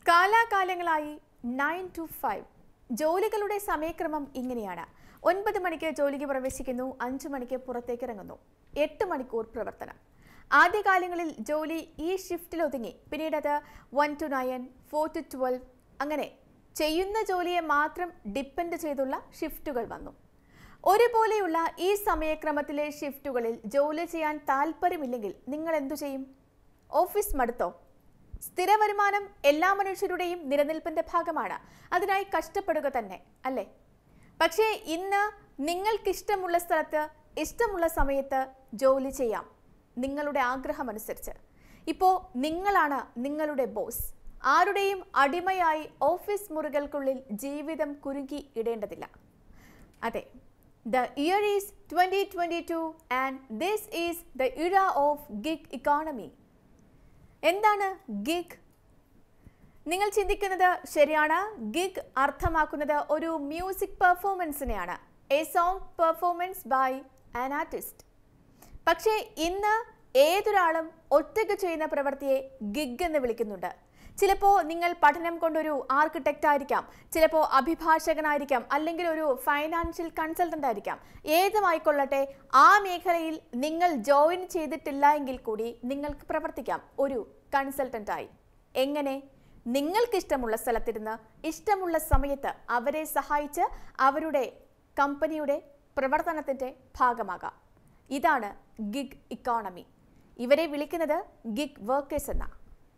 കാലാകാലങ്ങളായി nine to five ജോലികളുടെ സമയക്രമം ഇങ്ങനെയാണ് ഒൻപത് മണിക്ക് ജോലിക്ക് പ്രവേശിക്കുന്നു അഞ്ചു മണിക്ക് പുറത്തേക്ക് ഇറങ്ങുന്നു എട്ട് മണിക്കൂർ പ്രവർത്തനം ആദ്യകാലങ്ങളിൽ ജോലി ഈ ഷിഫ്റ്റിൽ ഒതുങ്ങി പിന്നീട് അത് one to nine four to twelve അങ്ങനെ ചെയ്യുന്ന ജോലിയെ മാത്രം ഡിപ്പെൻഡ് ചെയ്തുള്ള ഷിഫ്റ്റുകൾ വന്നു ഒരുപോലെയുള്ള ഈ സമയക്രമത്തിലെ ഷിഫ്റ്റുകളിൽ ജോലി ചെയ്യാൻ താല്പര്യമില്ലെങ്കിൽ നിങ്ങൾ എന്തു ചെയ്യും ഓഫീസ് മടുത്തോ സ്ഥിര വരുമാനം എല്ലാ മനുഷ്യരുടെയും നിലനിൽപ്പിന്റെ ഭാഗമാണ് അതിനായി കഷ്ടപ്പെടുക തന്നെ അല്ലേ പക്ഷേ ഇന്ന് നിങ്ങൾക്കിഷ്ടമുള്ള സ്ഥലത്ത് ഇഷ്ടമുള്ള സമയത്ത് ജോലി ചെയ്യാം നിങ്ങളുടെ ആഗ്രഹമനുസരിച്ച് ഇപ്പോൾ നിങ്ങളാണ് നിങ്ങളുടെ ബോസ് ആരുടെയും അടിമയായി ഓഫീസ് മുറികൾക്കുള്ളിൽ ജീവിതം കുരുക്കി ഇടേണ്ടതില്ല അതെ the year is twenty twenty two and this is the era of gig economy എന്താണ് ഗിഗ് നിങ്ങൾ ചിന്തിക്കുന്നത് ശരിയാണ് ഗിഗ് അർത്ഥമാക്കുന്നത് ഒരു മ്യൂസിക് പെർഫോമൻസിനെയാണ് a song performance by an artist പക്ഷേ ഇന്ന് ഏതൊരാളും ഒറ്റയ്ക്ക് ചെയ്യുന്ന പ്രവൃത്തിയെ ഗിഗ് എന്ന് വിളിക്കുന്നുണ്ട് ചിലപ്പോൾ നിങ്ങൾ പഠനം കൊണ്ടൊരു ആർക്കിടെക്റ്റ് ആയിരിക്കാം ചിലപ്പോൾ അഭിഭാഷകനായിരിക്കാം അല്ലെങ്കിൽ ഒരു ഫൈനാൻഷ്യൽ കൺസൾട്ടന്റ് ആയിരിക്കാം ഏതുമായിക്കൊള്ളട്ടെ ആ മേഖലയിൽ നിങ്ങൾ ജോയിൻ ചെയ്തിട്ടില്ല എങ്കിൽ കൂടി നിങ്ങൾക്ക് പ്രവർത്തിക്കാം ഒരു കൺസൾട്ടന്റായി എങ്ങനെ നിങ്ങൾക്കിഷ്ടമുള്ള സ്ഥലത്തിരുന്ന് ഇഷ്ടമുള്ള സമയത്ത് അവരെ സഹായിച്ച് അവരുടെ കമ്പനിയുടെ പ്രവർത്തനത്തിൻ്റെ ഭാഗമാകാം ഇതാണ് ഗിഗ് ഇക്കോണമി ഇവരെ വിളിക്കുന്നത് ഗിഗ് വർക്കേഴ്സ് എന്ന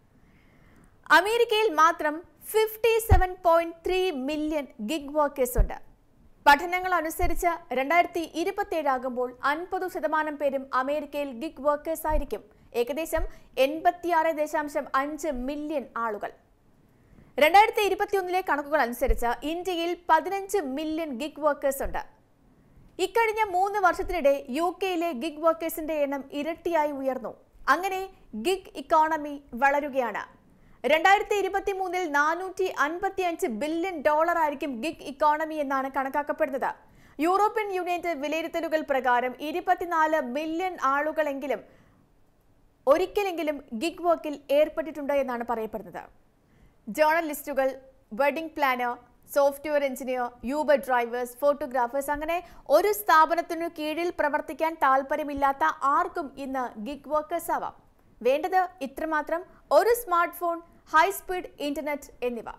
അമേരിക്കയിൽ മാത്രം fifty seven point three million gig workers ഉണ്ട് പഠനങ്ങൾ അനുസരിച്ച് രണ്ടായിരത്തി ഇരുപത്തിയേഴ് ആകുമ്പോൾ അൻപത് ശതമാനം പേരും അമേരിക്കയിൽ ഗിഗ് വർക്കേഴ്സ് ആയിരിക്കും ഏകദേശം എൺപത്തിയാറ് ദശാംശം അഞ്ച് മില്യൺ ആളുകൾ രണ്ടായിരത്തി ഇരുപത്തിയൊന്നിലെ കണക്കുകൾ അനുസരിച്ച് ഇന്ത്യയിൽ പതിനഞ്ച് മില്യൺ ഗിഗ് വർക്കേഴ്സ് ഉണ്ട് ഇക്കഴിഞ്ഞ മൂന്ന് വർഷത്തിനിടെ യു കെയിലെ ഗിഗ് വർക്കേഴ്സിന്റെ എണ്ണം ഇരട്ടിയായി ഉയർന്നു അങ്ങനെ ഗിഗ് ഇക്കോണമി വളരുകയാണ് രണ്ടായിരത്തി ഇരുപത്തി മൂന്നിൽ നാനൂറ്റി അൻപത്തി അഞ്ച് ബില്യൺ ഡോളർ ആയിരിക്കും ഗിഗ് ഇക്കോണമി എന്നാണ് കണക്കാക്കപ്പെടുന്നത് യൂറോപ്യൻ യൂണിയന്റെ വിലയിരുത്തലുകൾ പ്രകാരം ഇരുപത്തിനാല് മില്യൺ ആളുകളെങ്കിലും ഒരിക്കലെങ്കിലും ഗിഗ് വർക്കിൽ ഏർപ്പെട്ടിട്ടുണ്ട് എന്നാണ് പറയപ്പെടുന്നത് ജേർണലിസ്റ്റുകൾ wedding planner software engineer Uber drivers photographers അങ്ങനെ ഒരു സ്ഥാപനത്തിനു കീഴിൽ പ്രവർത്തിക്കാൻ താല്പര്യമില്ലാത്ത ആർക്കും ഇന്ന് ഗിഗ് വർക്കേഴ്സ് ആവാം വേണ്ടത് ഇത്രമാത്രം ഒരു smartphone high speed internet എന്നിവ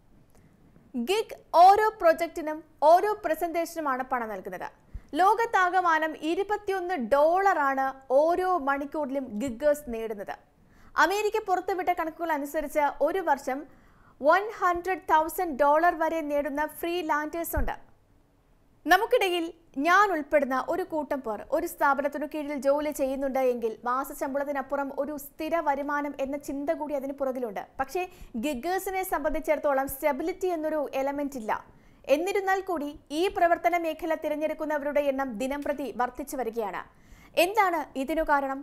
ഗിഗ് ഓരോ പ്രൊജക്റ്റിനും ഓരോ പ്രസന്റേഷനുമാണ് പണം നൽകുന്നത് ലോകത്താകമാനം ഇരുപത്തിയൊന്ന് ഡോളറാണ് ഓരോ മണിക്കൂറിലും ഗിഗേഴ്സ് നേടുന്നത് അമേരിക്ക പുറത്തുവിട്ട കണക്കുകൾ അനുസരിച്ച് ഒരു വർഷം വൺ ഹൺഡ്രഡ് തൗസൻഡ് ഡോളർ വരെ നേടുന്ന ഫ്രീ ലാൻഡേഴ്സ് ഉണ്ട് നമുക്കിടയിൽ ഞാൻ ഉൾപ്പെടുന്ന ഒരു കൂട്ടം പേർ ഒരു സ്ഥാപനത്തിനു കീഴിൽ ജോലി ചെയ്യുന്നുണ്ട് എങ്കിൽ മാസശമ്പളത്തിനപ്പുറം ഒരു സ്ഥിര വരുമാനം എന്ന ചിന്ത കൂടി അതിന് പുറകിലുണ്ട് പക്ഷേ ഗിഗേഴ്സിനെ സംബന്ധിച്ചിടത്തോളം സ്റ്റെബിലിറ്റി എന്നൊരു എലമെന്റ് ഇല്ല എന്നിരുന്നാൽ കൂടി ഈ പ്രവർത്തന മേഖല തിരഞ്ഞെടുക്കുന്നവരുടെ എണ്ണം ദിനം പ്രതി വർദ്ധിച്ചു വരികയാണ് എന്താണ് ഇതിനു കാരണം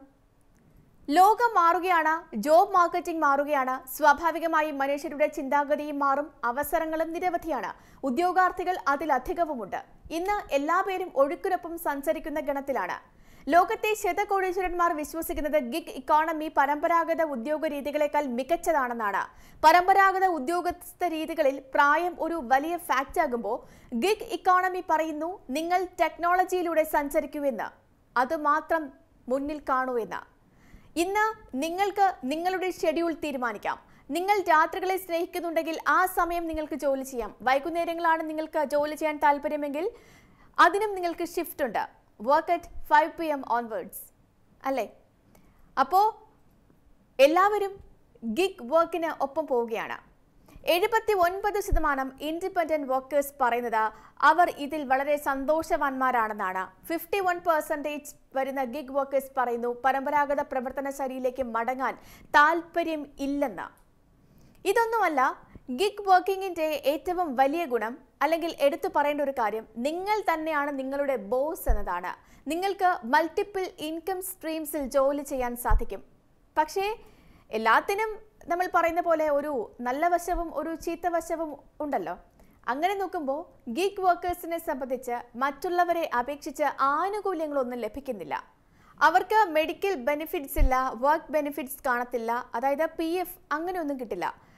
ലോകം മാറുകയാണ് ജോബ് മാർക്കറ്റിംഗ് മാറുകയാണ് സ്വാഭാവികമായും മനുഷ്യരുടെ ചിന്താഗതിയും മാറും അവസരങ്ങളും നിരവധിയാണ് ഉദ്യോഗാർത്ഥികൾ അതിലധികവുമുണ്ട് ഇന്ന് എല്ലാ പേരും ഒഴുക്കിനൊപ്പം സഞ്ചരിക്കുന്ന ഗണത്തിലാണ് ലോകത്തെ ശതകോടീശ്വരന്മാർ വിശ്വസിക്കുന്നത് ഗിഗ് ഇക്കോണമി പരമ്പരാഗത ഉദ്യോഗ രീതികളെക്കാൾ മികച്ചതാണെന്നാണ് പരമ്പരാഗത ഉദ്യോഗസ്ഥ രീതികളിൽ പ്രായം ഒരു വലിയ ഫാക്റ്റ് ആകുമ്പോൾ ഗിഗ് ഇക്കോണമി പറയുന്നു നിങ്ങൾ ടെക്നോളജിയിലൂടെ സഞ്ചരിക്കൂ എന്ന് അതുമാത്രം മുന്നിൽ കാണൂ എന്ന് ഇന്ന് നിങ്ങൾക്ക് നിങ്ങളുടെ ഷെഡ്യൂൾ തീരുമാനിക്കാം നിങ്ങൾ രാത്രികളെ സ്നേഹിക്കുന്നുണ്ടെങ്കിൽ ആ സമയം നിങ്ങൾക്ക് ജോലി ചെയ്യാം വൈകുന്നേരങ്ങളാണ് നിങ്ങൾക്ക് ജോലി ചെയ്യാൻ താല്പര്യമെങ്കിൽ അതിനും നിങ്ങൾക്ക് ഷിഫ്റ്റ് ഉണ്ട് വർക്ക് അറ്റ് ഫൈവ് പി എം ഓൺവേർഡ്സ് അല്ലേ അപ്പോൾ എല്ലാവരും ഗിഗ് വർക്കിന് ഒപ്പം പോവുകയാണ് എഴുപത്തി ഒൻപത് ശതമാനം ഇൻഡിപെൻഡന്റ് വർക്കേഴ്സ് പറയുന്നത് അവർ ഇതിൽ വളരെ സന്തോഷവാന്മാരാണെന്നാണ് ഫിഫ്റ്റി വൺ പെർസെൻറ്റേജ് വരുന്ന ഗിഗ് വർക്കേഴ്സ് പറയുന്നു പരമ്പരാഗത പ്രവർത്തന ശൈലിയിലേക്ക് മടങ്ങാൻ താല്പര്യം ഇല്ലെന്ന് ഇതൊന്നുമല്ല ഗിഗ് വർക്കിങ്ങിന്റെ ഏറ്റവും വലിയ ഗുണം അല്ലെങ്കിൽ എടുത്തു പറയേണ്ട ഒരു കാര്യം നിങ്ങൾ തന്നെയാണ് നിങ്ങളുടെ ബോസ് എന്നതാണ് നിങ്ങൾക്ക് മൾട്ടിപ്പിൾ ഇൻകം സ്ട്രീംസിൽ ജോലി ചെയ്യാൻ സാധിക്കും പക്ഷേ എല്ലാത്തിനും നമ്മൾ പറയുന്ന പോലെ ഒരു നല്ല വശവും ഒരു ചീത്ത വശവും ഉണ്ടല്ലോ അങ്ങനെ നോക്കുമ്പോൾ ഗീഗ് വർക്കേഴ്സിനെ സംബന്ധിച്ച് മറ്റുള്ളവരെ അപേക്ഷിച്ച് ആനുകൂല്യങ്ങളൊന്നും ലഭിക്കുന്നില്ല അവർക്ക് മെഡിക്കൽ ബെനിഫിറ്റ്സ് ഇല്ല വർക്ക് ബെനിഫിറ്റ്സ് കാണത്തില്ല അതായത് പി എഫ് അങ്ങനെയൊന്നും കിട്ടില്ല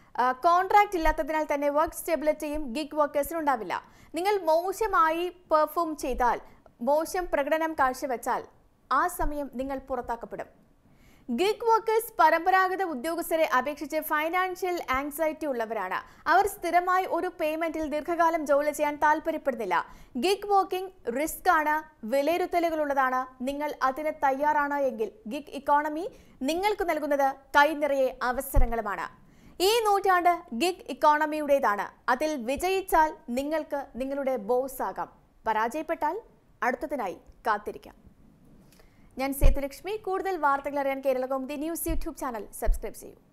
കോൺട്രാക്ട് ഇല്ലാത്തതിനാൽ തന്നെ വർക്ക് സ്റ്റെബിലിറ്റിയും ഗിഗ് വർക്കേഴ്സിന് ഉണ്ടാവില്ല നിങ്ങൾ മോശമായി പെർഫോം ചെയ്താൽ മോശം പ്രകടനം കാഴ്ചവെച്ചാൽ ആ സമയം നിങ്ങൾ പുറത്താക്കപ്പെടും ഗിഗ് വർക്കേഴ്സ് പരമ്പരാഗത ഉദ്യോഗസ്ഥരെ അപേക്ഷിച്ച് ഫൈനാൻഷ്യൽ ആങ്സൈറ്റി ഉള്ളവരാണ് അവർ സ്ഥിരമായി ഒരു പേയ്മെന്റിൽ ദീർഘകാലം ജോലി ചെയ്യാൻ താല്പര്യപ്പെടുന്നില്ല ഗിഗ് വർക്കിംഗ് റിസ്ക് ആണ് വിലയിരുത്തലുകളുള്ളതാണ് നിങ്ങൾ അതിന് തയ്യാറാണ് എങ്കിൽ ഗിഗ് ഇക്കോണമി നിങ്ങൾക്ക് നൽകുന്നത് കൈനിറയെ അവസരങ്ങളുമാണ് ഈ നൂറ്റാണ്ട് ഗിഗ് ഇക്കോണമിയുടേതാണ് അതിൽ വിജയിച്ചാൽ നിങ്ങൾക്ക് നിങ്ങളുടെ ബോസ് ആകാം പരാജയപ്പെട്ടാൽ അടുത്തതിനായി കാത്തിരിക്കാം ഞാൻ സേതുലക്ഷ്മി കൂടുതൽ വാർത്തകൾ അറിയാൻ Kerala Kaumudi news YouTube channel subscribe ചെയ്യൂ